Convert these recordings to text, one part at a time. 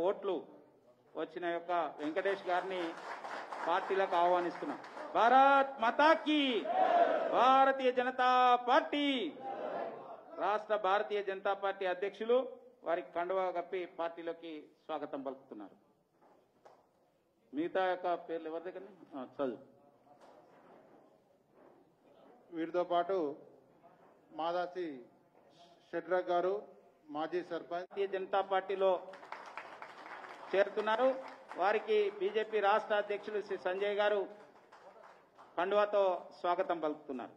ఓట్లు వచ్చిన యొక్క వెంకటేష్ గారిని పార్టీలకు ఆహ్వానిస్తున్నాం భారత్ మతాకి భారతీయ జనతా పార్టీ రాష్ట్ర భారతీయ జనతా పార్టీ అధ్యక్షులు వారికి కండువా కప్పి పార్టీలోకి స్వాగతం పలుకుతున్నారు మిగతా యొక్క పేర్లు ఎవరి దగ్గర చదువు వీరితో పాటు మాదాసి షడ్రక్ గారు మాజీ సర్పంచ్ భారతీయ జనతా పార్టీలో చేరుతున్నారు వారికి బీజేపీ రాష్ట్ర అధ్యక్షులు శ్రీ సంజయ్ గారు కండువాతో స్వాగతం పలుకుతున్నారు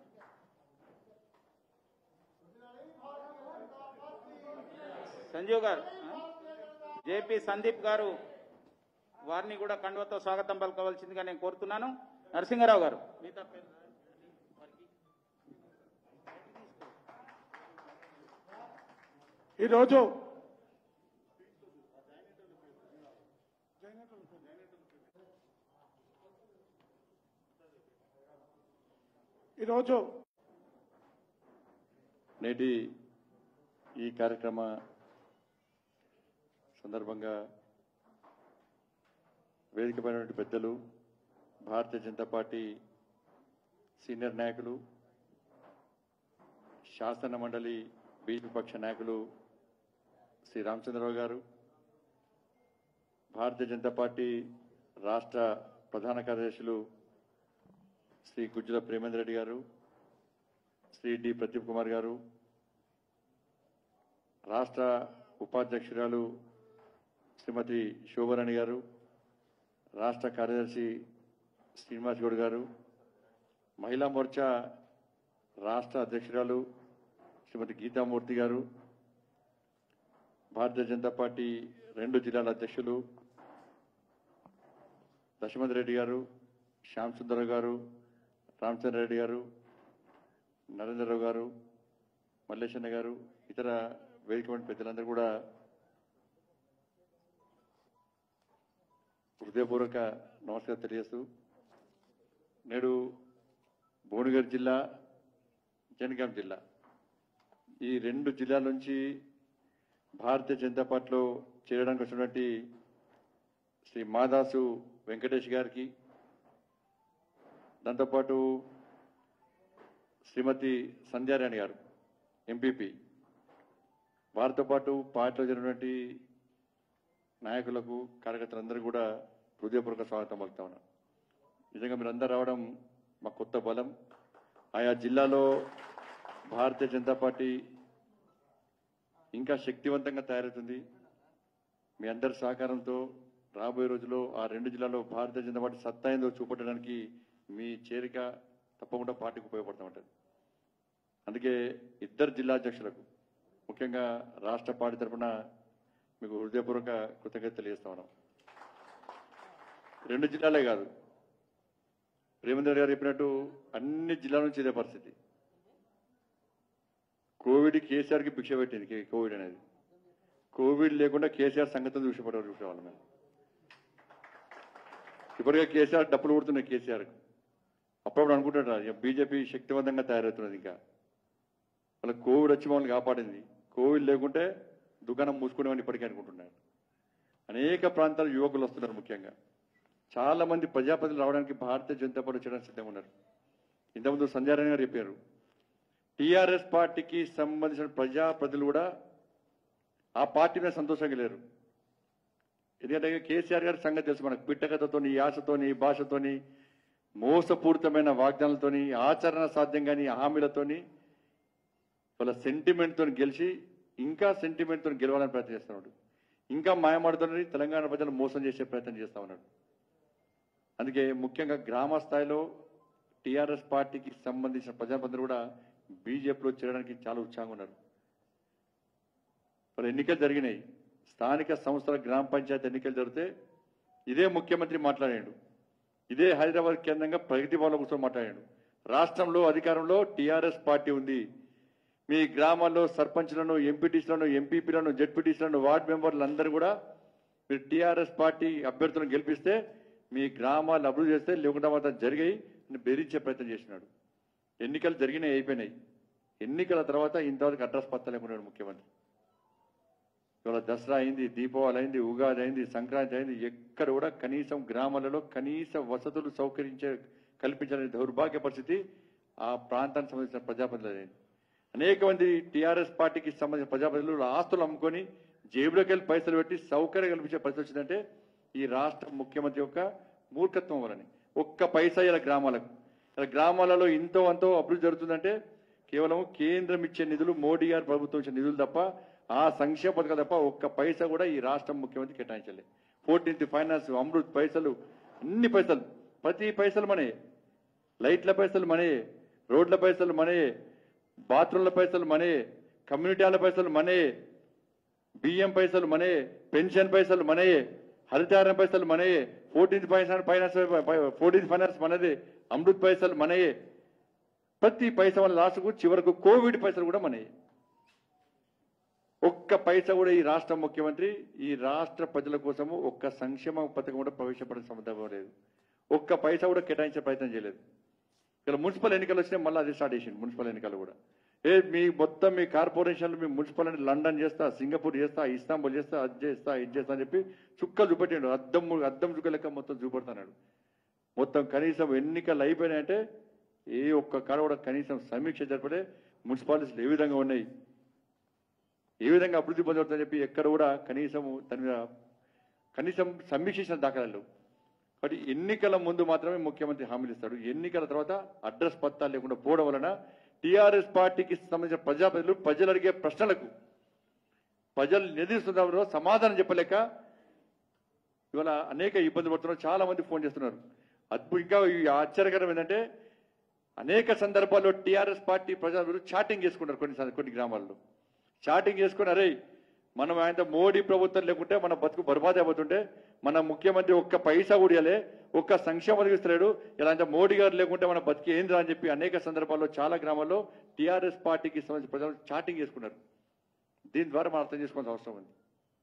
సంజీవ్ గారు జేపీ సందీప్ గారు వారిని కూడా కండువతో స్వాగతం పలకవలసిందిగా నేను కోరుతున్నాను నరసింహారావు గారు మిగతా పేర్లు ఈరోజు ఈరోజు నేటి ఈ కార్యక్రమ సందర్భంగా వేదికపైనటువంటి పెద్దలు భారతీయ జనతా పార్టీ సీనియర్ నాయకులు శాసన మండలి బీజేపీ పక్ష నాయకులు శ్రీ రామచంద్రరావు గారు భారతీయ జనతా పార్టీ రాష్ట్ర ప్రధాన కార్యదర్శులు శ్రీ గుజ్జుల ప్రేమేంద్ర రెడ్డి గారు శ్రీ డి ప్రదీప్ కుమార్ గారు రాష్ట్ర ఉపాధ్యక్షురాలు శ్రీమతి శోభరాణి గారు రాష్ట్ర కార్యదర్శి శ్రీనివాస్ గౌడ్ గారు మహిళా మోర్చా రాష్ట్ర అధ్యక్షురాలు శ్రీమతి గీతామూర్తి గారు భారతీయ జనతా పార్టీ రెండు జిల్లాల అధ్యక్షులు దశమతి రెడ్డి గారు శ్యామ్ సుందర్ గారు రామచంద్ర రెడ్డి గారు నరేంద్రరావు గారు మల్లేశన్న గారు ఇతర వేదిక పెద్దలందరూ కూడా హృదయపూర్వక నమస్కారం తెలియజేస్తూ నేడు భువనగిరి జిల్లా జనగాం జిల్లా ఈ రెండు జిల్లాల నుంచి భారతీయ జనతా పార్టీలో చేరడానికి వచ్చినటువంటి శ్రీ మాదాసు వెంకటేష్ గారికి దాంతోపాటు శ్రీమతి సంధ్యారాణి గారు ఎంపీపీ వారితో పాటు పార్టీలో జరిగినటువంటి నాయకులకు కార్యకర్తలందరూ కూడా హృదయపూర్వక స్వాగతం పలుకుతా ఉన్నాం నిజంగా మీరందరూ రావడం మా కొత్త బలం ఆయా జిల్లాలో భారతీయ జనతా పార్టీ ఇంకా శక్తివంతంగా తయారవుతుంది మీ అందరి సహకారంతో రాబోయే రోజుల్లో ఆ రెండు జిల్లాలో భారతీయ జనతా పార్టీ సత్తా ఏందో చూపట్టడానికి మీ చేరిక తప్పకుండా పార్టీకి ఉపయోగపడుతూ ఉంటుంది అందుకే ఇద్దరు జిల్లా అధ్యక్షులకు ముఖ్యంగా రాష్ట్ర పార్టీ తరఫున మీకు హృదయపూర్వక కృతజ్ఞత తెలియజేస్తా ఉన్నాం రెండు జిల్లాలే కాదు రేవంత్ గారు చెప్పినట్టు అన్ని జిల్లాల నుంచి ఇదే పరిస్థితి కోవిడ్ కేసీఆర్కి భిక్ష పెట్టింది కే- కోవిడ్ అనేది కోవిడ్ లేకుండా కేసీఆర్ సంగతి చూసేపడారు చూసేవాళ్ళం మేము ఇప్పటికే కేసీఆర్ డబ్బులు కొడుతున్నాయి కేసీఆర్ అప్పుడప్పుడు అనుకుంటాడు ఇక బీజేపీ శక్తివంతంగా తయారవుతున్నది ఇంకా వాళ్ళ కోవిడ్ వచ్చి మమ్మల్ని కాపాడింది కోవిడ్ లేకుంటే దుకాణం మూసుకునేవని ఇప్పటికే అనుకుంటున్నారు అనేక ప్రాంతాల యువకులు వస్తున్నారు ముఖ్యంగా చాలా మంది ప్రజాప్రతినిధులు రావడానికి భారతీయ జనతా పార్టీ చేయడానికి సిద్ధంగా ఉన్నారు ఇంతకుముందు సంజయ్ గారు చెప్పారు టీఆర్ఎస్ పార్టీకి సంబంధించిన ప్రజాప్రతినిధులు కూడా ఆ పార్టీ మీద సంతోషంగా లేరు ఎందుకంటే కేసీఆర్ గారి సంగతి తెలుసు మనకు పిట్టకథతోని యాసతోని భాషతోని మోసపూరితమైన వాగ్దానాలతోని ఆచరణ సాధ్యం కాని హామీలతోని వాళ్ళ సెంటిమెంట్ తోని గెలిచి ఇంకా సెంటిమెంట్ తోని గెలవాలని ప్రయత్నం చేస్తున్నాడు ఇంకా మాయమాడుతోని తెలంగాణ ప్రజలు మోసం చేసే ప్రయత్నం చేస్తా ఉన్నాడు అందుకే ముఖ్యంగా గ్రామ స్థాయిలో టీఆర్ఎస్ పార్టీకి సంబంధించిన ప్రజాప్రతినిధులు కూడా బీజేపీలో చేరడానికి చాలా ఉత్సాహంగా ఉన్నారు మరి ఎన్నికలు జరిగినాయి స్థానిక సంస్థల గ్రామ పంచాయతీ ఎన్నికలు జరిగితే ఇదే ముఖ్యమంత్రి మాట్లాడాడు ఇదే హైదరాబాద్ కేంద్రంగా ప్రగతి భవన్లో కూర్చొని మాట్లాడాడు రాష్ట్రంలో అధికారంలో టీఆర్ఎస్ పార్టీ ఉంది మీ గ్రామాల్లో సర్పంచ్లను ఎంపీటీసీలను ఎంపీపీలను జెడ్పీటీసీలను వార్డు మెంబర్లు అందరూ కూడా మీరు టీఆర్ఎస్ పార్టీ అభ్యర్థులను గెలిపిస్తే మీ గ్రామాలు అభివృద్ధి చేస్తే లేకుండా మాత్రం జరిగాయి అని బెదిరించే ప్రయత్నం చేసినాడు ఎన్నికలు జరిగినాయి అయిపోయినాయి ఎన్నికల తర్వాత ఇంతవరకు అడ్రస్ పత్తా లేకున్నాడు ముఖ్యమంత్రి ఇవాళ దసరా అయింది దీపావళి అయింది ఉగాది అయింది సంక్రాంతి అయింది ఎక్కడ కూడా కనీసం గ్రామాలలో కనీస వసతులు సౌకరించే కల్పించని దౌర్భాగ్య పరిస్థితి ఆ ప్రాంతానికి సంబంధించిన ప్రజాప్రతినిధులు అయింది అనేక మంది టీఆర్ఎస్ పార్టీకి సంబంధించిన ప్రజాప్రతినిధులు ఆస్తులు అమ్ముకొని జేబులోకి వెళ్ళి పైసలు పెట్టి సౌకర్యం కల్పించే పరిస్థితి వచ్చిందంటే ఈ రాష్ట్ర ముఖ్యమంత్రి యొక్క మూర్ఖత్వం వలని ఒక్క పైసా ఇలా గ్రామాలకు ఇలా గ్రామాలలో ఇంతో అంతో అభివృద్ధి జరుగుతుందంటే కేవలం కేంద్రం ఇచ్చే నిధులు మోడీ గారు ప్రభుత్వం ఇచ్చే నిధులు తప్ప ఆ సంక్షేమ పథకాలు తప్ప ఒక్క పైసా కూడా ఈ రాష్ట్రం ముఖ్యమంత్రి కేటాయించలేదు ఫోర్టీన్త్ ఫైనాన్స్ అమృత్ పైసలు అన్ని పైసలు ప్రతి పైసలు మనే లైట్ల పైసలు మనే రోడ్ల పైసలు మనే బాత్రూంల పైసలు మనే కమ్యూనిటీ హాల పైసలు మనే బియ్యం పైసలు మనే పెన్షన్ పైసలు మనే హరితారం పైసలు మనే fourteenth finance finance fourteenth finance మనదే అమృత్ పైసలు మనయే ప్రతి పైసా మన లాస్ట్కు చివరకు కోవిడ్ పైసలు కూడా మనయే ఒక్క పైసా కూడా ఈ రాష్ట్ర ముఖ్యమంత్రి ఈ రాష్ట్ర ప్రజల కోసము ఒక్క సంక్షేమ పథకం కూడా ప్రవేశపెట్టిన సందర్భం లేదు ఒక్క పైసా కూడా కేటాయించే ప్రయత్నం చేయలేదు ఇక్కడ మున్సిపల్ ఎన్నికలు వచ్చినాయి మళ్ళీ అది స్టార్ట్ చేసింది మున్సిపల్ ఎన్నికలు కూడా ఏ మీ మొత్తం మీ కార్పొరేషన్లు మీ మున్సిపల్ అని లండన్ చేస్తా సింగపూర్ చేస్తా ఇస్తాంబుల్ చేస్తా అది చేస్తా ఇది చేస్తా అని చెప్పి చుక్కలు చూపెట్టాడు అద్దం అద్దం చుక్క లెక్క మొత్తం చూపెడుతున్నాడు మొత్తం కనీసం ఎన్నికలు అయిపోయినాయంటే ఏ ఒక్క కాడ కూడా కనీసం సమీక్ష జరపడే మున్సిపాలిటీలు ఏ విధంగా ఉన్నాయి ఏ విధంగా అభివృద్ధి పొందవుతుందని చెప్పి ఎక్కడ కూడా కనీసం దాని మీద కనీసం సమీక్షించిన దాఖలాలు లేవు. కాబట్టి ఎన్నికల ముందు మాత్రమే ముఖ్యమంత్రి హామీలు ఇస్తాడు ఎన్నికల తర్వాత అడ్రస్ పత్తాలు లేకుండా పోవడం వలన టీఆర్ఎస్ పార్టీకి సంబంధించిన ప్రజాప్రతినిధులు ప్రజలు అడిగే ప్రశ్నలకు ప్రజలు నిధిస్తున్నారు సమాధానం చెప్పలేక ఇవాళ అనేక ఇబ్బందులు పడుతున్నారు చాలా మంది ఫోన్ చేస్తున్నారు అద్భుత ఇంకా ఈ ఆశ్చర్యకరం ఏంటంటే అనేక సందర్భాల్లో టీఆర్ఎస్ పార్టీ ప్రజలు చాటింగ్ చేసుకుంటారు కొన్ని సంద- కొన్ని గ్రామాల్లో చాటింగ్ చేసుకుని అరే మనం ఆయన మోడీ ప్రభుత్వం లేకుంటే మన బతుకు బర్బాద్ అయిపోతుంటే మన ముఖ్యమంత్రి ఒక్క పైసా కూడా ఇవ్వలే ఒక్క సంక్షేమ పథకిస్తున్నాడు ఇలా అంటే మోడీ గారు లేకుంటే మన బతికి ఏంద్రా అని చెప్పి అనేక సందర్భాల్లో చాలా గ్రామాల్లో టీఆర్ఎస్ పార్టీకి సంబంధించిన ప్రజలు చాటింగ్ చేసుకున్నారు దీని ద్వారా మనం అర్థం చేసుకోవాల్సిన అవసరం ఉంది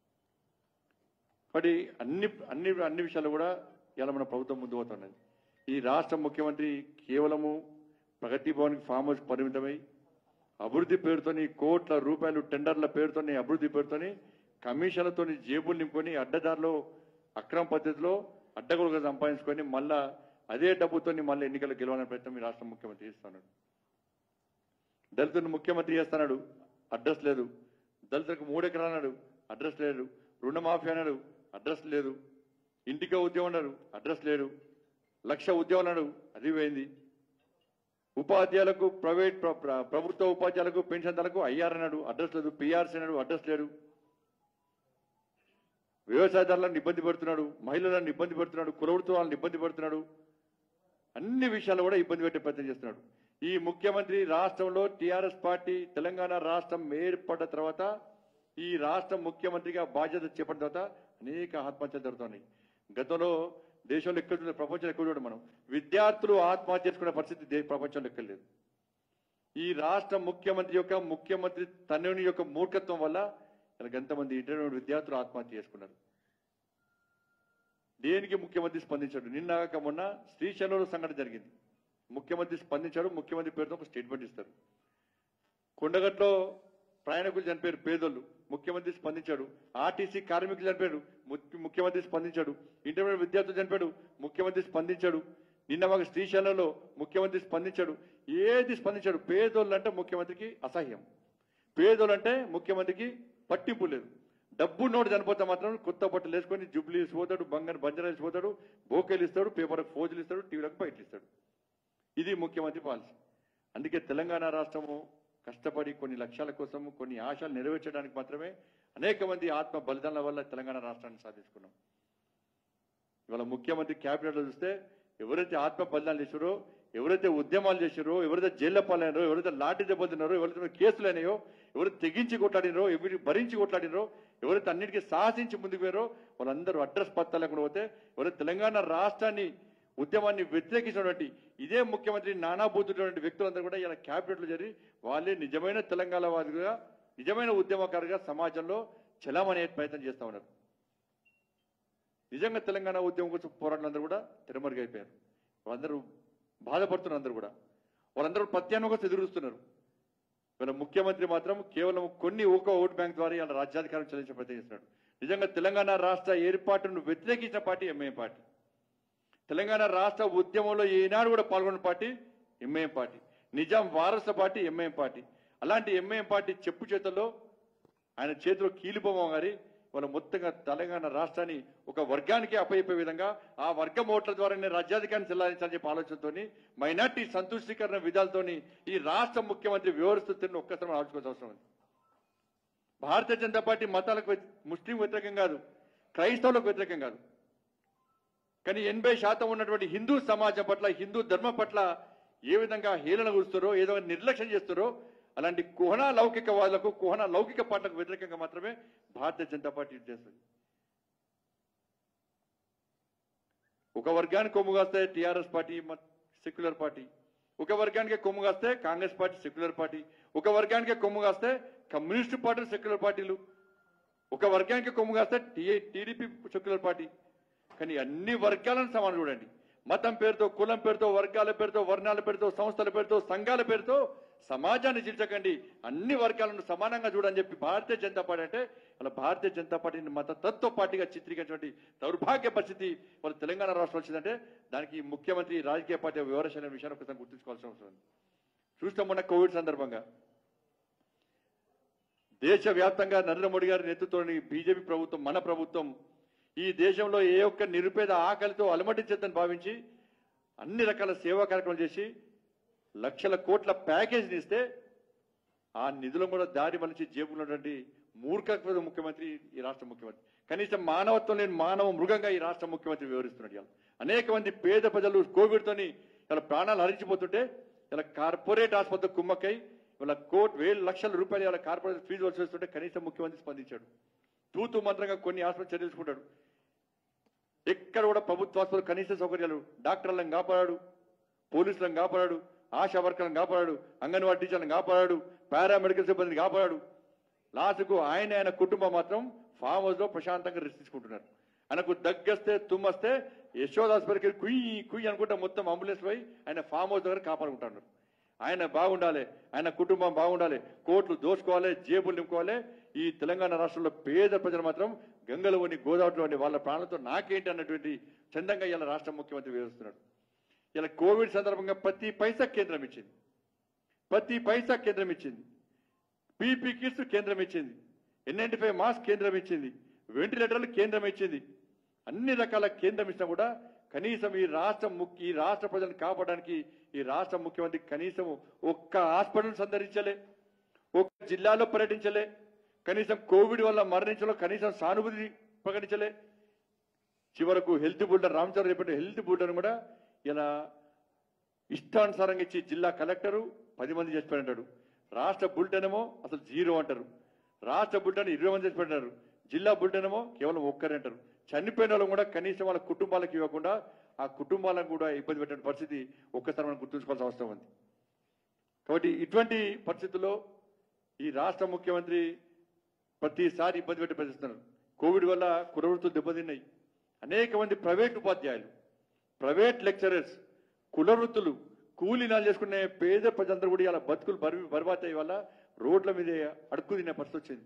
కాబట్టి అన్ని అన్ని అన్ని విషయాలు కూడా ఇలా మన ప్రభుత్వం ముందు పోతున్నది ఈ రాష్ట్ర ముఖ్యమంత్రి కేవలము ప్రగతి భవన్కి ఫామ్ హౌస్ పరిమితమై అభివృద్ధి పేరుతోని కోట్ల రూపాయలు టెండర్ల పేరుతోని అభివృద్ధి పేరుతోని కమిషన్లతోని జేబులు నింపుకొని అడ్డదారిలో అక్రమ పద్ధతిలో అడ్డగొలుగా సంపాదించుకొని మళ్ళా అదే డబ్బుతోని మళ్ళీ ఎన్నికలు గెలవాలనే ప్రయత్నం ఈ రాష్ట్ర ముఖ్యమంత్రి చేస్తున్నాడు దళితుని ముఖ్యమంత్రి చేస్తున్నాడు అడ్రస్ లేదు దళితులకు మూడెకరాలు అన్నాడు అడ్రస్ లేదు రుణమాఫీ అన్నాడు అడ్రస్ లేదు ఇంటికో ఉద్యోగం అన్నాడు అడ్రస్ లేడు లక్ష ఉద్యోగం అన్నాడు అది పోయింది ఉపాధ్యాయులకు ప్రైవేట్ ప్ర- ప్ర- ప్రభుత్వ ఉపాధ్యాయులకు పెన్షన్దారులకు ఐఆర్ అన్నాడు అడ్రస్ లేదు పిఆర్సీ అన్నాడు అడ్రస్ లేడు వ్యవసాయదారులను ఇబ్బంది పెడుతున్నాడు మహిళలను ఇబ్బంది పెడుతున్నాడు కులవృత్తి వాళ్ళని ఇబ్బంది పెడుతున్నాడు అన్ని విషయాలు కూడా ఇబ్బంది పెట్టే ప్రయత్నం చేస్తున్నాడు ఈ ముఖ్యమంత్రి రాష్ట్రంలో టీఆర్ఎస్ పార్టీ తెలంగాణ రాష్ట్రం ఏర్పడ్డ తర్వాత ఈ రాష్ట్ర ముఖ్యమంత్రిగా బాధ్యత చేపట్టిన తర్వాత అనేక ఆత్మహత్యలు జరుగుతున్నాయి గతంలో దేశంలో ఎక్కడ చూడ- ప్రపంచంలో ఎక్కడ చూడండి మనం విద్యార్థులు ఆత్మహత్య చేసుకునే పరిస్థితి దే- ప్రపంచంలో ఎక్కడ లేదు ఈ రాష్ట్ర ముఖ్యమంత్రి యొక్క ముఖ్యమంత్రి తనయుని యొక్క మూర్ఖత్వం వల్ల ఇలా ఎంతమంది ఇంటర్మీడియట్ విద్యార్థులు ఆత్మహత్య చేసుకున్నారు దేనికి ముఖ్యమంత్రి స్పందించాడు నిన్న కాక మొన్న శ్రీశైలంలో సంఘటన జరిగింది ముఖ్యమంత్రి స్పందించాడు ముఖ్యమంత్రి పేరుతో ఒక స్టేట్మెంట్ ఇస్తారు కొండగట్లో ప్రయాణికులు చనిపోయారు పేదోళ్ళు ముఖ్యమంత్రి స్పందించాడు ఆర్టీసీ కార్మికులు చనిపోయాడు ముఖ్య- ముఖ్యమంత్రి స్పందించాడు ఇంటర్మీడియట్ విద్యార్థులు చనిపోయాడు ముఖ్యమంత్రి స్పందించాడు నిన్న మాకు శ్రీశైలంలో ముఖ్యమంత్రి స్పందించాడు ఏది స్పందించాడు పేదోళ్ళు అంటే ముఖ్యమంత్రికి అసహ్యం పేదోళ్ళు అంటే ముఖ్యమంత్రికి పట్టింపు లేదు డబ్బు నోటు చనిపోతే మాత్రం కొత్త బట్టలు వేసుకొని జుబ్లీ వేసిపోతాడు బంగారు బంజరా వేసిపోతాడు బోకేలు ఇస్తాడు పేపర్కి ఫోజులు ఇస్తాడు టీవీలకు బయటలు ఇస్తాడు ఇది ముఖ్యమంత్రి పాలసీ అందుకే తెలంగాణ రాష్ట్రము కష్టపడి కొన్ని లక్ష్యాల కోసం కొన్ని ఆశలు నెరవేర్చడానికి మాత్రమే అనేక మంది ఆత్మ బలిదానాల వల్ల తెలంగాణ రాష్ట్రాన్ని సాధించుకున్నాం ఇవాళ ముఖ్యమంత్రి క్యాబినెట్లో చూస్తే ఎవరైతే ఆత్మ బలిదానాలు చేశారో ఎవరైతే ఉద్యమాలు చేశారో ఎవరైతే జైల్లో పాలైనారో ఎవరైతే లాఠీ దెబ్బతిన్నారో ఎవరైతే కేసులు అయినాయో ఎవరు తెగించి కొట్లాడినరో ఎవరి భరించి కొట్లాడినరో ఎవరైతే అన్నిటికీ సాహసించి ముందుకు పోయారో వాళ్ళందరూ అడ్రస్ పత్తా లేకుండా పోతే ఎవరైతే తెలంగాణ రాష్ట్రాన్ని ఉద్యమాన్ని వ్యతిరేకించినటువంటి ఇదే ముఖ్యమంత్రి నానాభూతున్నటువంటి వ్యక్తులందరూ కూడా ఇలా క్యాబినెట్లు జరిగి వాళ్ళే నిజమైన తెలంగాణ వాదిగా నిజమైన ఉద్యమకారుగా సమాజంలో చలామణి అయ్యే ప్రయత్నం చేస్తా ఉన్నారు నిజంగా తెలంగాణ ఉద్యమం కోసం పోరాటలందరూ కూడా తెరమరుగైపోయారు వాళ్ళందరూ బాధపడుతున్నారు అందరూ కూడా వాళ్ళందరూ ప్రత్యామ్నాయం కోసం ఎదురుస్తున్నారు వీళ్ళ ముఖ్యమంత్రి మాత్రం కేవలం కొన్ని ఒక ఓటు బ్యాంక్ ద్వారా ఇలా రాజ్యాధికారం చెల్లించే ప్రయత్నం చేస్తున్నాడు నిజంగా తెలంగాణ రాష్ట్ర ఏర్పాటును వ్యతిరేకించిన పార్టీ ఎంఐఎం పార్టీ తెలంగాణ రాష్ట్ర ఉద్యమంలో ఏనాడు కూడా పాల్గొన్న పార్టీ ఎంఐఎం పార్టీ నిజాం వారస పార్టీ ఎంఐఎం పార్టీ అలాంటి ఎంఐఎం పార్టీ చెప్పు చేతుల్లో ఆయన చేతిలో కీలుబొమ్మ గారి వాళ్ళ మొత్తంగా తెలంగాణ రాష్ట్రాన్ని ఒక వర్గానికి అప్పయ్యే విధంగా ఆ వర్గం ఓట్ల ద్వారానే రాజ్యాధికారం చెల్లారించాలని చెప్పి ఆలోచనతో మైనార్టీ సంతుష్టీకరణ విధాలతోని ఈ రాష్ట్ర ముఖ్యమంత్రి వివరిస్తూ తిన్న ఒక్కసారి మనం ఆలోచించాల్సిన అవసరం ఉంది భారతీయ జనతా పార్టీ మతాలకు వ్య- ముస్లిం వ్యతిరేకం కాదు క్రైస్తవులకు వ్యతిరేకం కాదు కానీ ఎనభై శాతం ఉన్నటువంటి హిందూ సమాజం పట్ల హిందూ ధర్మం పట్ల ఏ విధంగా హేళన కూరుస్తారో ఏదో నిర్లక్ష్యం చేస్తారో అలాంటి కుహన లౌకికవాదులకు కుహన లౌకిక పార్టీలకు వ్యతిరేకంగా మాత్రమే భారతీయ జనతా పార్టీ చేస్తుంది ఒక వర్గానికి కొమ్ము కాస్తే టీఆర్ఎస్ పార్టీ మ- సెక్యులర్ పార్టీ ఒక వర్గానికి కొమ్ము కాస్తే కాంగ్రెస్ పార్టీ సెక్యులర్ పార్టీ ఒక వర్గానికి కొమ్ము కాస్తే కమ్యూనిస్టు పార్టీలు సెక్యులర్ పార్టీలు ఒక వర్గానికి కొమ్ము కాస్తే టీడీపీ సెక్యులర్ పార్టీ కానీ అన్ని వర్గాలను సమానం చూడండి మతం పేరుతో కులం పేరుతో వర్గాల పేరుతో వర్ణాల పేరుతో సంస్థల పేరుతో సంఘాల పేరుతో సమాజాన్ని చీల్చకండి అన్ని వర్గాలను సమానంగా చూడని చెప్పి భారతీయ జనతా పార్టీ అంటే వాళ్ళ భారతీయ జనతా పార్టీని మత తత్వ పార్టీగా చిత్రీకరించినటువంటి దౌర్భాగ్య పరిస్థితి వాళ్ళ తెలంగాణ రాష్ట్రం వచ్చిందంటే దానికి ముఖ్యమంత్రి రాజకీయ పార్టీ వివరించిన విషయాన్ని ఒకసారి గుర్తుంచుకోవాల్సిన అవసరం ఉంది చూస్తాం మొన్న కోవిడ్ సందర్భంగా దేశవ్యాప్తంగా నరేంద్ర మోడీ గారి నేతృత్వంలోని బీజేపీ ప్రభుత్వం మన ప్రభుత్వం ఈ దేశంలో ఏ ఒక్క నిరుపేద ఆకలితో అలమటించద్దని భావించి అన్ని రకాల సేవా కార్యక్రమాలు చేసి లక్షల కోట్ల ప్యాకేజీని ఇస్తే ఆ నిధులను కూడా దారి మలిచి జేబులో ఉన్నటువంటి మూర్ఖత్వ ముఖ్యమంత్రి ఈ రాష్ట్ర ముఖ్యమంత్రి కనీసం మానవత్వం లేని మానవ మృగంగా ఈ రాష్ట్ర ముఖ్యమంత్రి వివరిస్తున్నాడు ఇవాళ అనేక మంది పేద ప్రజలు కోవిడ్తోని ఇలా ప్రాణాలు హరించిపోతుంటే ఇలా కార్పొరేట్ ఆసుపత్రి కుమ్మక్కై ఇలా కోట్ వేల లక్షల రూపాయలు ఇలా కార్పొరేట్ ఫీజు వసూలు చేస్తుంటే కనీసం ముఖ్యమంత్రి స్పందించాడు తూతు మంత్రంగా కొన్ని ఆసుపత్రి చర్యలు తీసుకుంటాడు ఎక్కడ కూడా ప్రభుత్వ ఆసుపత్రి కనీస సౌకర్యాలు డాక్టర్లను కాపాడాడు పోలీసులను కాపాడాడు ఆశా వర్కర్లను కాపాడాడు అంగన్వాడీ టీచర్లను కాపాడాడు పారామెడికల్ సిబ్బందిని కాపాడాడు లాస్ట్కు ఆయన ఆయన కుటుంబం మాత్రం ఫామ్ హౌస్ లో ప్రశాంతంగా రెస్ట్ తీసుకుంటున్నారు ఆయనకు దగ్గస్తే తుమ్మస్తే యశోద హాస్పిటల్కి కుయ్యి కుయ్యి అనుకుంటా మొత్తం అంబులెన్స్ పోయి ఆయన ఫామ్ హౌస్ దగ్గర కాపాడుకుంటున్నారు ఆయన బాగుండాలి ఆయన కుటుంబం బాగుండాలి కోట్లు దోచుకోవాలి జేబులు నింపుకోవాలి ఈ తెలంగాణ రాష్ట్రంలో పేద ప్రజలు మాత్రం గంగలవని గోదావరిలోని వాళ్ళ ప్రాణాలతో నాకేంటి అన్నటువంటి చందంగా ఇలా రాష్ట్ర ముఖ్యమంత్రి వివరిస్తున్నాడు ఇలా కోవిడ్ సందర్భంగా ప్రతి పైసా కేంద్రం ఇచ్చింది ప్రతి పైసా కేంద్రం ఇచ్చింది పీపీ కిట్స్ కేంద్రం ఇచ్చింది ఎన్ఎన్టీ ఫైవ్ మాస్క్ కేంద్రం ఇచ్చింది వెంటిలేటర్లు కేంద్రం ఇచ్చింది అన్ని రకాల కేంద్రం ఇచ్చినా కూడా కనీసం ఈ రాష్ట్ర ముఖ్య ఈ రాష్ట్ర ప్రజలను కాపాడడానికి ఈ రాష్ట్ర ముఖ్యమంత్రి కనీసం ఒక్క హాస్పిటల్ సందర్శించలే ఒక్క జిల్లాలో పర్యటించలే కనీసం కోవిడ్ వల్ల మరణించలో కనీసం సానుభూతి ప్రకటించలే చివరకు హెల్త్ బుల్డన్ రామచంద్ర చెప్పిన హెల్త్ బుల్డన్ కూడా ఇలా ఇష్టానుసారంగా ఇచ్చి జిల్లా కలెక్టరు పది మంది చచ్చిపోయినాడు రాష్ట్ర బులెటిన్ ఏమో అసలు జీరో అంటారు రాష్ట్ర బులెటిన్ ఇరవై మంది చచ్చిపోయినారు జిల్లా బులెటిన్ ఏమో కేవలం ఒక్కరే అంటారు చనిపోయిన వాళ్ళు కూడా కనీసం వాళ్ళ కుటుంబాలకు ఇవ్వకుండా ఆ కుటుంబాలకు కూడా ఇబ్బంది పెట్టిన పరిస్థితి ఒక్కసారి మనం గుర్తుంచుకోవాల్సిన అవసరం ఉంది కాబట్టి ఇటువంటి పరిస్థితుల్లో ఈ రాష్ట్ర ముఖ్యమంత్రి ప్రతిసారి ఇబ్బంది పెట్టి ప్రశ్నిస్తున్నారు కోవిడ్ వల్ల కులవృత్తులు దెబ్బతిన్నాయి అనేక మంది ప్రైవేట్ ఉపాధ్యాయులు ప్రైవేట్ లెక్చరర్స్ కుల వృత్తులు కూలీనాలు చేసుకునే పేద ప్రజలందరూ కూడా ఇలా బతుకులు బరి బర్బాత్ అయ్యే వల్ల రోడ్ల మీద అడుక్కు తినే పరిస్థితి వచ్చింది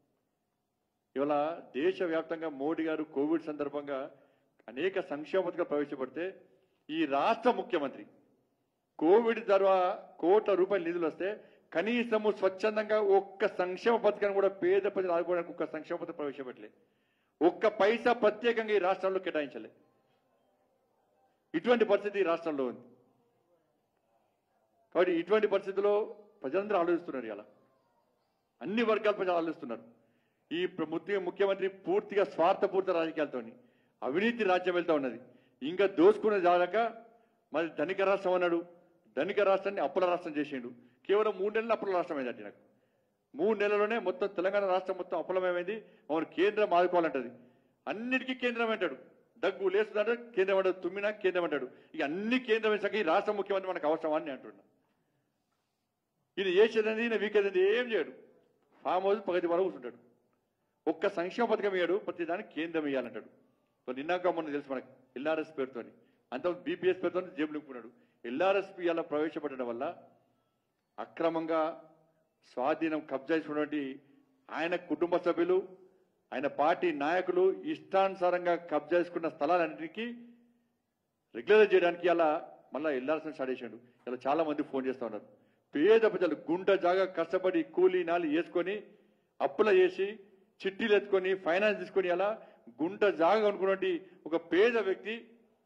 ఇవాళ దేశవ్యాప్తంగా మోడీ గారు కోవిడ్ సందర్భంగా అనేక సంక్షేమ పథకాలు ప్రవేశపెడితే ఈ రాష్ట్ర ముఖ్యమంత్రి కోవిడ్ తర్వాత కోట్ల రూపాయల నిధులు వస్తే కనీసము స్వచ్ఛందంగా ఒక్క సంక్షేమ పథకాన్ని కూడా పేద ప్రజలు ఆదుకోవడానికి ఒక్క సంక్షేమ పథకం ప్రవేశపెట్టలే ఒక్క పైసా ప్రత్యేకంగా ఈ రాష్ట్రంలో కేటాయించలే ఇటువంటి పరిస్థితి ఈ రాష్ట్రంలో ఉంది కాబట్టి ఇటువంటి పరిస్థితుల్లో ప్రజలందరూ ఆలోచిస్తున్నారు ఇలా అన్ని వర్గాల ప్రజలు ఆలోచిస్తున్నారు ఈ ప్ర- ముఖ్య- ముఖ్యమంత్రి పూర్తిగా స్వార్థపూరిత రాజకీయాలతోని అవినీతి రాజ్యం వెళ్తా ఉన్నది ఇంకా దోసుకునే జాలక మరి ధనిక రాష్ట్రం అన్నాడు ధనిక రాష్ట్రాన్ని అప్పుల రాష్ట్రం చేసిండు కేవలం మూడు నెలలు అప్పుల రాష్ట్రం అయిందండి నాకు మూడు నెలల్లోనే మొత్తం తెలంగాణ రాష్ట్రం మొత్తం అప్పులమేమైంది మమ్మల్ని కేంద్రం ఆదుకోవాలంటది అన్నిటికీ కేంద్రం అంటాడు దగ్గు లేస్తుందంటే కేంద్రం అంటాడు తుమ్మినా కేంద్రం అంటాడు ఇక అన్ని కేంద్రం వేసాక ఈ రాష్ట్ర ముఖ్యమంత్రి మనకు అవసరం అని అంటున్నా ఈయన చేసేదండి ఈయన వీకేదండి ఏం చేయడు ఫామ్ హౌస్ పగతి వరకు కూర్చుంటాడు ఒక్క సంక్షేమ పథకం ఇయ్యాడు ప్రతి దానికి కేంద్రం ఇవ్వాలంటాడు మరి నిన్నాక మొన్న తెలుసు మనకి ఎల్ఆర్ఎస్ పేరుతోని అంత బీపీఎస్ పేరుతో జేబులు నింపుకున్నాడు ఎల్ఆర్ఎస్ ఇలా ప్రవేశపెట్టడం వల్ల అక్రమంగా స్వాధీనం కబ్జా చేసుకున్నటువంటి ఆయన కుటుంబ సభ్యులు ఆయన పార్టీ నాయకులు ఇష్టానుసారంగా కబ్జా చేసుకున్న స్థలాలన్నింటికీ రెగ్యులర్ చేయడానికి అలా మళ్ళీ వెళ్ళాల్సిన స్టార్ట్ చేశాడు ఇలా చాలా మంది ఫోన్ చేస్తూ ఉన్నారు పేద ప్రజలు గుంట జాగా కష్టపడి కూలీ నాలి వేసుకొని అప్పుల చేసి చిట్టీలు ఎత్తుకొని ఫైనాన్స్ తీసుకొని అలా గుంట జాగా అనుకున్నటువంటి ఒక పేద వ్యక్తి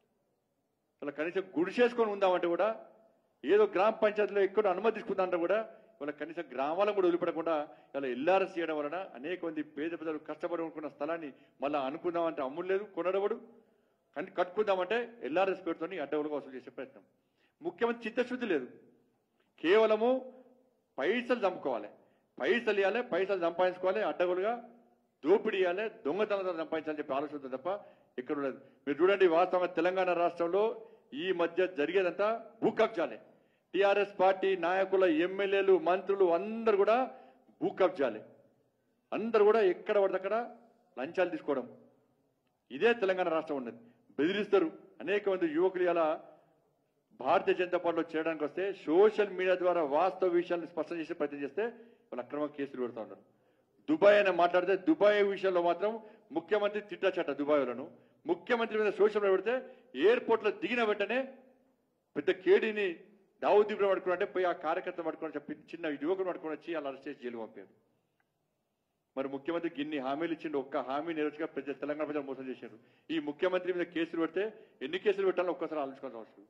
అలా కనీసం గుడిసేసుకొని ఉందామంటే కూడా ఏదో గ్రామ పంచాయతీలో ఎక్కడ అనుమతి తీసుకుందామంటే కూడా వాళ్ళ కనీసం గ్రామాలను కూడా వదిలిపెట్టకుండా ఇలా ఎల్ఆర్ఎస్ చేయడం వలన అనేక మంది పేద ప్రజలు కష్టపడి అనుకున్న స్థలాన్ని మళ్ళీ అనుకుందామంటే అమ్ముడు లేదు కొనడబడు కానీ కట్టుకుందామంటే ఎల్ఆర్ఎస్ పేరుతోని అడ్డవులుగా వసూలు చేసే ప్రయత్నం ముఖ్యమంత్రి చిత్తశుద్ధి లేదు కేవలము పైసలు చంపుకోవాలి పైసలు ఇవ్వాలి పైసలు సంపాదించుకోవాలి అడ్డగోలుగా దోపిడీ ఇవ్వాలి దొంగతనంతో సంపాదించాలని చెప్పి ఆలోచన తప్ప ఇక్కడ ఉండదు మీరు చూడండి వాస్తవంగా తెలంగాణ రాష్ట్రంలో ఈ మధ్య జరిగేదంతా భూ కబ్జాలే టిఆర్ఎస్ పార్టీ నాయకుల ఎమ్మెల్యేలు మంత్రులు అందరు కూడా భూ కబ్జాలే అందరు కూడా ఎక్కడ పడితే అక్కడ లంచాలు తీసుకోవడం ఇదే తెలంగాణ రాష్ట్రం ఉన్నది బెదిరిస్తారు అనేక మంది యువకులు ఇలా భారతీయ జనతా పార్టీలో చేరడానికి వస్తే సోషల్ మీడియా ద్వారా వాస్తవ విషయాలను స్పష్టం చేసే ప్రయత్నం చేస్తే వాళ్ళు అక్రమ కేసులు పెడతా ఉన్నారు దుబాయ్ అని మాట్లాడితే దుబాయ్ విషయంలో మాత్రం ముఖ్యమంత్రి తిట్టచట దుబాయ్ వాళ్ళను ముఖ్యమంత్రి మీద సోషల్ మీడియా పెడితే ఎయిర్పోర్ట్ లో దిగిన వెంటనే పెద్ద కేడీని దావుద్ ఇబ్రాహిం పట్టుకుని అంటే పోయి ఆ కార్యకర్త పట్టుకొని చెప్పి చిన్న యువకుడు పట్టుకొని వచ్చి అలా అరెస్ట్ చేసి జైలు పంపారు మరి ముఖ్యమంత్రి గిన్ని హామీలు ఇచ్చిండు ఒక్క హామీ నెరవేర్చగా ప్రజ తెలంగాణ ప్రజలు మోసం చేశారు ఈ ముఖ్యమంత్రి మీద కేసులు పెడితే ఎన్ని కేసులు పెట్టాలో ఒక్కసారి ఆలోచించుకోవాల్సిన అవసరం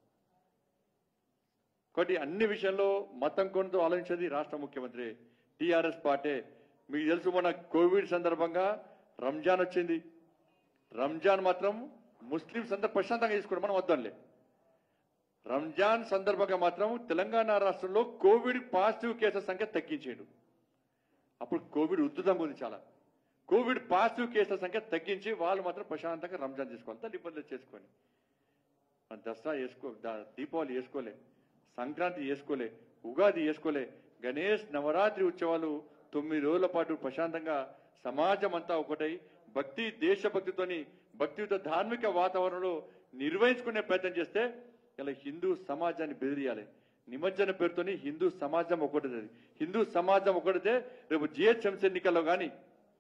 కాబట్టి అన్ని విషయంలో మతం కొనుతో ఆలోచించేది రాష్ట్ర ముఖ్యమంత్రి టిఆర్ఎస్ పార్టీ మీకు తెలుసు మొన్న కోవిడ్ సందర్భంగా రంజాన్ వచ్చింది రంజాన్ మాత్రం ముస్లింస్ అంతా ప్రశాంతంగా చేసుకున్నాం మనం వద్దాంలే రంజాన్ సందర్భంగా మాత్రం తెలంగాణ రాష్ట్రంలో కోవిడ్ పాజిటివ్ కేసుల సంఖ్య తగ్గించాడు అప్పుడు కోవిడ్ ఉద్ధృతంగా ఉంది చాలా కోవిడ్ పాజిటివ్ కేసుల సంఖ్య తగ్గించి వాళ్ళు మాత్రం ప్రశాంతంగా రంజాన్ చేసుకోవాలి తల్లి ఇబ్బందులు చేసుకొని మన దసరా చేసుకో దా- దీపావళి చేసుకోలే సంక్రాంతి చేసుకోలే ఉగాది చేసుకోలే గణేష్ నవరాత్రి ఉత్సవాలు తొమ్మిది రోజుల పాటు ప్రశాంతంగా సమాజం అంతా ఒకటై భక్తి దేశభక్తితోని భక్తియుత ధార్మిక వాతావరణంలో నిర్వహించుకునే ప్రయత్నం చేస్తే ఇలా హిందూ సమాజాన్ని బెదిరియాలి నిమజ్జన పేరుతోని హిందూ సమాజం ఒకటిది హిందూ సమాజం ఒకటితే రేపు జిహెచ్ఎంసీ ఎన్నికల్లో కానీ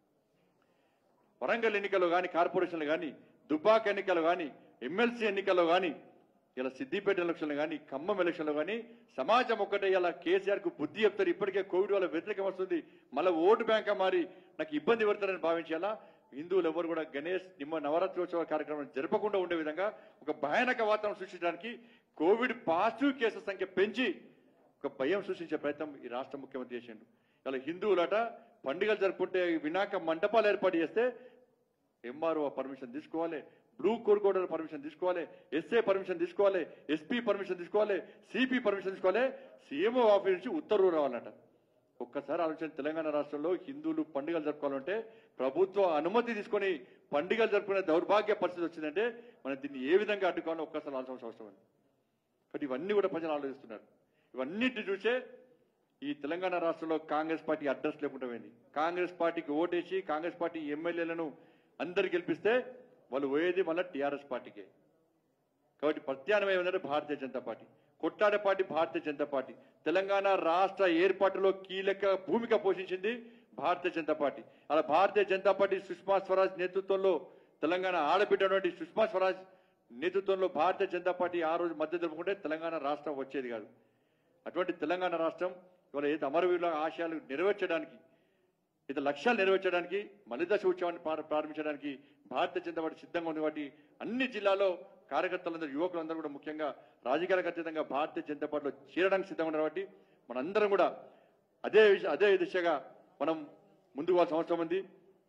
వరంగల్ ఎన్నికల్లో కానీ కార్పొరేషన్లు కానీ దుబ్బాక్ ఎన్నికల్లో కానీ ఎమ్మెల్సీ ఎన్నికల్లో కానీ ఇలా సిద్దిపేట ఎలక్షన్లు కానీ ఖమ్మం ఎలక్షన్లో కానీ సమాజం ఒక్కటే ఇలా కేసీఆర్ కు బుద్ధి చెప్తారు ఇప్పటికే కోవిడ్ వల్ల వ్యతిరేకం వస్తుంది మళ్ళీ ఓటు బ్యాంక్ మారి నాకు ఇబ్బంది పడతారని భావించేలా హిందువులు ఎవరు కూడా గణేష్ నిమ్మ నవరాత్రోత్సవ కార్యక్రమం జరపకుండా ఉండే విధంగా ఒక భయానక వాతావరణం సృష్టించడానికి కోవిడ్ పాజిటివ్ కేసుల సంఖ్య పెంచి ఒక భయం సృష్టించే ప్రయత్నం ఈ రాష్ట్ర ముఖ్యమంత్రి చేసిండు ఇలా హిందువులట పండుగలు జరుపుకుంటే వినాక మండపాలు ఏర్పాటు చేస్తే ఎంఆర్ఓ పర్మిషన్ తీసుకోవాలి బ్లూ కోడ్ కోడ్ పర్మిషన్ తీసుకోవాలి ఎస్ఏ పర్మిషన్ తీసుకోవాలి ఎస్పీ పర్మిషన్ తీసుకోవాలి సిపి పర్మిషన్ తీసుకోవాలి సీఎంఓ ఆఫీస్ నుంచి ఉత్తర్వులు రావాలన్నట ఒక్కసారి ఆలోచన తెలంగాణ రాష్ట్రంలో హిందువులు పండుగలు జరుపుకోవాలంటే ప్రభుత్వ అనుమతి తీసుకొని పండుగలు జరుపుకునే దౌర్భాగ్య పరిస్థితి వచ్చిందంటే మనం దీన్ని ఏ విధంగా అడ్డుకోవాలో ఒక్కసారి ఆలోచన అవసరం ఉంది కాబట్టి ఇవన్నీ కూడా ప్రజలు ఆలోచిస్తున్నారు ఇవన్నిటి చూసే ఈ తెలంగాణ రాష్ట్రంలో కాంగ్రెస్ పార్టీ అడ్రస్ లేకుండా పోయింది కాంగ్రెస్ పార్టీకి ఓటేసి కాంగ్రెస్ పార్టీ ఎమ్మెల్యేలను అందరు గెలిపిస్తే వాళ్ళు పోయేది మళ్ళీ టీఆర్ఎస్ పార్టీకే కాబట్టి ప్రత్యామ్నాయం ఏమంటే భారతీయ జనతా పార్టీ కొట్టాడే పార్టీ భారతీయ జనతా పార్టీ తెలంగాణ రాష్ట్ర ఏర్పాటులో కీలక భూమిక పోషించింది భారతీయ జనతా పార్టీ అలా భారతీయ జనతా పార్టీ సుష్మా స్వరాజ్ నేతృత్వంలో తెలంగాణ ఆడబిడ్డటువంటి సుష్మా స్వరాజ్ నేతృత్వంలో భారతీయ జనతా పార్టీ ఆ రోజు మధ్య జరుపుకుంటే తెలంగాణ రాష్ట్రం వచ్చేది కాదు అటువంటి తెలంగాణ రాష్ట్రం ఇవాళ ఏదైతే అమరవీరుల ఆశయాలు నెరవేర్చడానికి ఇతర లక్ష్యాలు నెరవేర్చడానికి మలిదశ ఉత్సవాన్ని ప్రార- ప్రారంభించడానికి భారతీయ జనతా పార్టీ సిద్ధంగా ఉంది కాబట్టి అన్ని జిల్లాల్లో కార్యకర్తలందరూ యువకులందరూ కూడా ముఖ్యంగా రాజకీయాలకు అతీతంగా భారతీయ జనతా పార్టీలో చేరడానికి సిద్ధంగా ఉన్నారు కాబట్టి మనందరం కూడా అదే విష- అదే దిశగా మనం ముందుకు పోవాల్సిన అవసరం ఉంది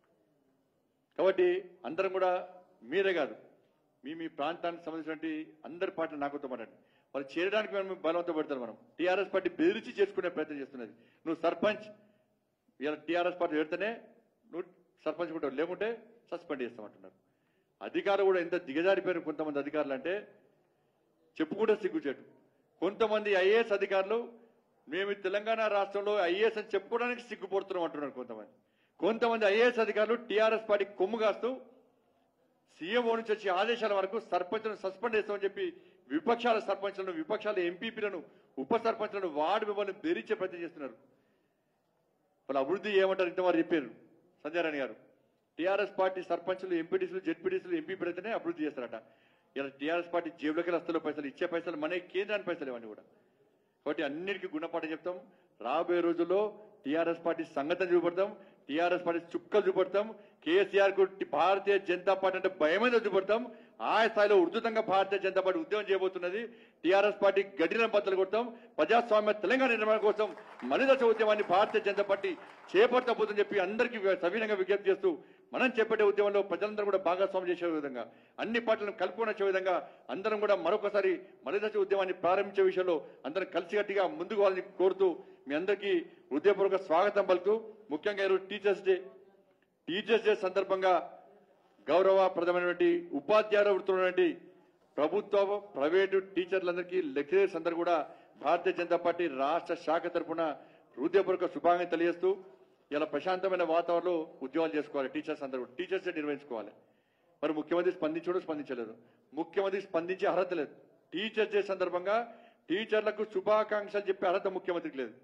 కాబట్టి అందరం కూడా మీరే కాదు మీ మీ ప్రాంతానికి సంబంధించినటువంటి అందరి పార్టీలు నాకుతో మాట్లాడి వాళ్ళు చేరడానికి మనం బలవంతం పెడతారు మనం టీఆర్ఎస్ పార్టీ బెదిరించి చేసుకునే ప్రయత్నం చేస్తున్నది నువ్వు సర్పంచ్ ఇలా టీఆర్ఎస్ పార్టీ పెడితేనే నువ్వు సర్పంచ్ కూడా లేకుంటే సస్పెండ్ చేస్తామంటున్నారు అధికారులు కూడా ఎంత దిగజారిపోయారు కొంతమంది అధికారులు అంటే చెప్పుకుంటే సిగ్గుచేటు కొంతమంది ఐఏఎస్ అధికారులు మేము ఈ తెలంగాణ రాష్ట్రంలో ఐఏఎస్ అని చెప్పుకోవడానికి సిగ్గుపడుతున్నాం అంటున్నారు కొంతమంది కొంతమంది ఐఏఎస్ అధికారులు టీఆర్ఎస్ పార్టీ కొమ్ము కాస్తూ సీఎంఓ నుంచి వచ్చే ఆదేశాల వరకు సర్పంచ్లను సస్పెండ్ చేస్తామని చెప్పి విపక్షాల సర్పంచ్లను విపక్షాల ఎంపీపీలను ఉప సర్పంచ్లను వార్డు మెంబర్లను బెదిరించే ప్రయత్నం చేస్తున్నారు వాళ్ళు అభివృద్ధి చేయమంటారు ఇంతవరకు చెప్పారు సంజయ్ రాణి గారు టీఆర్ఎస్ పార్టీ సర్పంచులు ఎంపీటీసీలు జెడ్పీటీసీలు ఎంపీ పెడితేనే అభివృద్ధి చేస్తారట ఇలా టీఆర్ఎస్ పార్టీ జేబులకి వస్తున్న పైసలు ఇచ్చే పైసలు మన కేంద్రానికి పైసలు ఇవన్నీ కూడా కాబట్టి అన్నిటికీ గుణపాఠం చెప్తాం రాబోయే రోజుల్లో టీఆర్ఎస్ పార్టీ సంగతి చూపెడతాం టీఆర్ఎస్ పార్టీ చుక్కలు చూపెడతాం కేసీఆర్ కు టి- భారతీయ జనతా పార్టీ అంటే భయమైన చూపెడతాం ఆ స్థాయిలో ఉధృతంగా భారతీయ జనతా పార్టీ ఉద్యమం చేయబోతున్నది టీఆర్ఎస్ పార్టీ గడిన బద్దలు కొడతాం ప్రజాస్వామ్య తెలంగాణ నిర్మాణం కోసం మలిదశ ఉద్యమాన్ని భారతీయ జనతా పార్టీ చేపట్టబోతుందని చెప్పి అందరికీ సవినంగా విజ్ఞప్తి చేస్తూ మనం చేపట్టే ఉద్యమంలో ప్రజలందరూ కూడా భాగస్వామ్యం చేసే విధంగా అన్ని పార్టీలను కలుపుకొని వచ్చే విధంగా అందరం కూడా మరొకసారి మలిదశ ఉద్యమాన్ని ప్రారంభించే విషయంలో అందరం కలిసికట్టుగా ముందుకు వాళ్ళని కోరుతూ మీ అందరికీ హృదయపూర్వక స్వాగతం పలుకుతూ ముఖ్యంగా ఈరోజు టీచర్స్ డే టీచర్స్ డే సందర్భంగా గౌరవప్రదమైనటువంటి ఉపాధ్యాయుల వృత్తున్నటువంటి ప్రభుత్వ ప్రైవేటు టీచర్లందరికీ లెక్చరర్స్ అందరూ కూడా భారతీయ జనతా పార్టీ రాష్ట్ర శాఖ తరఫున హృదయపూర్వక శుభాకాంక్షలు తెలియజేస్తూ ఇలా ప్రశాంతమైన వాతావరణంలో ఉద్యోగాలు చేసుకోవాలి టీచర్స్ అందరూ టీచర్స్ డే నిర్వహించుకోవాలి మరి ముఖ్యమంత్రి స్పందించడం స్పందించలేదు ముఖ్యమంత్రి స్పందించే అర్హత లేదు టీచర్స్ డే సందర్భంగా టీచర్లకు శుభాకాంక్షలు చెప్పే అర్హత ముఖ్యమంత్రికి లేదు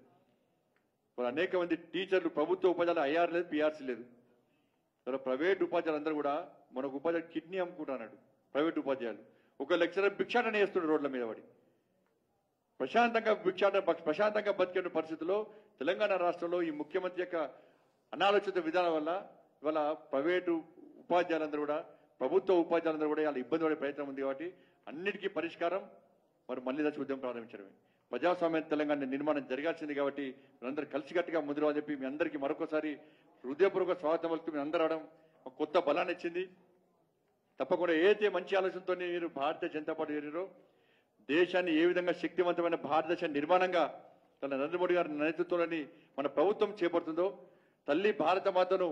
మరి అనేక మంది టీచర్లు ప్రభుత్వ ఉపాధ్యాయులు ఐఆర్ లేదు పిఆర్సీ లేదు మరి ప్రైవేట్ ఉపాధ్యాయులు అందరూ కూడా మనకు ఉపాధ్యాయులు కిడ్నీ అమ్ముకుంటున్నాడు ప్రైవేట్ ఉపాధ్యాయులు ఒక లెక్చరర్ భిక్షాటన చేస్తున్నాడు రోడ్ల మీద పడి ప్రశాంతంగా భిక్షాటన ప్రశాంతంగా బతికే పరిస్థితుల్లో తెలంగాణ రాష్ట్రంలో ఈ ముఖ్యమంత్రి యొక్క అనాలోచిత విధానం వల్ల ఇవాళ ప్రైవేటు ఉపాధ్యాయులందరూ కూడా ప్రభుత్వ ఉపాధ్యాయులందరూ కూడా ఇలా ఇబ్బంది పడే ప్రయత్నం ఉంది కాబట్టి అన్నిటికీ పరిష్కారం మరి మళ్ళీ దశ ఉద్యమం ప్రారంభించడమే ప్రజాస్వామ్య తెలంగాణ నిర్మాణం జరగాల్సింది కాబట్టి మీరందరూ కలిసికట్టుగా ముందు అని చెప్పి మీ అందరికీ మరొకసారి హృదయపూర్వక స్వాగతం పలుకుతూ మీ అందరూ రావడం ఒక కొత్త బలాన్ని ఇచ్చింది తప్పకుండా ఏదైతే మంచి ఆలోచనతో మీరు భారతీయ జనతా పార్టీ చేరారో దేశాన్ని ఏ విధంగా శక్తివంతమైన భారతదేశ నిర్మాణంగా తన నరేంద్ర మోడీ గారి నేతృత్వంలోని మన ప్రభుత్వం చేపడుతుందో తల్లి భారత మాతను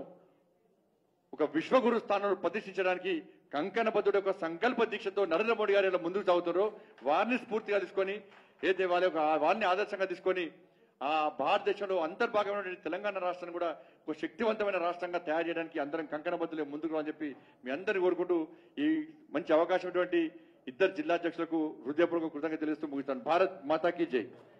ఒక విశ్వగురు స్థానంలో ప్రతిష్ఠించడానికి కంకణబద్ధుడు ఒక సంకల్ప దీక్షతో నరేంద్ర మోడీ గారు ఇలా ముందుకు సాగుతారో వారిని స్ఫూర్తిగా తీసుకొని ఏదైతే వాళ్ళ యొక్క వారిని ఆదర్శంగా తీసుకొని ఆ భారతదేశంలో అంతర్భాగమైన తెలంగాణ రాష్ట్రాన్ని కూడా ఒక శక్తివంతమైన రాష్ట్రంగా తయారు చేయడానికి అందరం కంకణబద్దులే ముందుకు అని చెప్పి మీ అందరిని కోరుకుంటూ ఈ మంచి అవకాశం ఇద్దరు జిల్లా అధ్యక్షులకు హృదయపూర్వక కృతజ్ఞత తెలుస్తూ ముగిస్తాను భారత్ మాతాకి జై